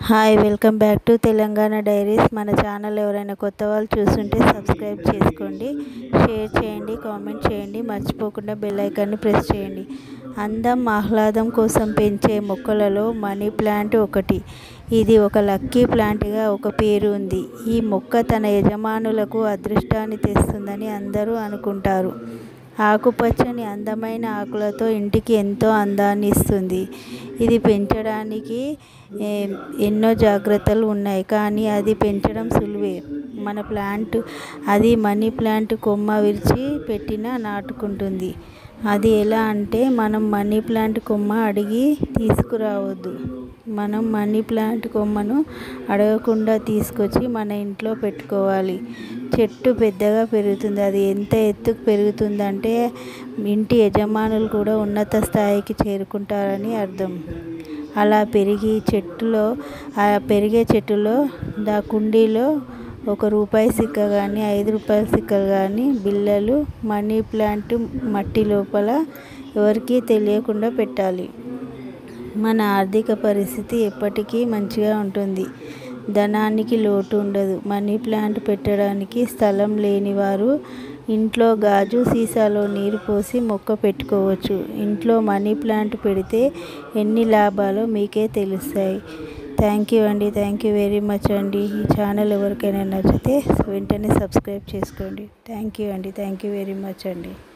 hi welcome back to Telangana diaries మన channel ఎవరైనా కొత్త వాళ్ళు చూస్తుంటే సబ్స్క్రైబ్ చేసుకోండి షేర్ చేయండి కామెంట్ చేయండి మర్చిపోకుండా బెల్ ఐకాన్ని ప్రెస్ చేయండి అందం ఆహ్లాదం కోసం పెంచే మొక్కలలో మనీ ప్లాంట్ ఒకటి ఇది ఒక లక్కీ ప్లాంట్గా ఒక పేరు ఉంది ఈ మొక్క తన యజమానులకు అదృష్టాన్ని తెస్తుందని అందరూ అనుకుంటారు ఆకుపచ్చని అందమైన ఆకులతో ఇంటికి ఎంతో అందాన్ని ఇస్తుంది ఇది పెంచడానికి ఎన్నో జాగ్రత్తలు ఉన్నాయి కానీ అది పెంచడం సులువే మన ప్లాంట్ అది మనీ ప్లాంట్ కొమ్మ విరిచి పెట్టినా నాటుకుంటుంది అది ఎలా అంటే మనం మనీ ప్లాంట్ కొమ్మ అడిగి తీసుకురావద్దు మనం మనీ ప్లాంట్ కొమ్మను అడగకుండా తీసుకొచ్చి మన ఇంట్లో పెట్టుకోవాలి చెట్టు పెద్దగా పెరుగుతుంది అది ఎంత ఎత్తుకు పెరుగుతుందంటే ఇంటి యజమానులు కూడా ఉన్నత స్థాయికి చేరుకుంటారని అర్థం అలా పెరిగి చెట్టులో ఆ పెరిగే చెట్టులో దా కుండీలో ఒక రూపాయి సిక్క కానీ ఐదు రూపాయల సిక్కలు కానీ బిళ్ళలు మనీ ప్లాంట్ మట్టి లోపల ఎవరికీ తెలియకుండా పెట్టాలి మన ఆర్థిక పరిస్థితి ఎప్పటికీ మంచిగా ఉంటుంది ధనానికి లోటు ఉండదు మనీ ప్లాంట్ పెట్టడానికి స్థలం లేని వారు ఇంట్లో గాజు సీసాలో నీరు పోసి మొక్క పెట్టుకోవచ్చు ఇంట్లో మనీ ప్లాంట్ పెడితే ఎన్ని లాభాలో మీకే తెలుస్తాయి థ్యాంక్ యూ అండి థ్యాంక్ యూ వెరీ మచ్ అండి ఈ ఛానల్ ఎవరికైనా నచ్చితే వెంటనే సబ్స్క్రైబ్ చేసుకోండి థ్యాంక్ యూ అండి థ్యాంక్ యూ వెరీ మచ్ అండి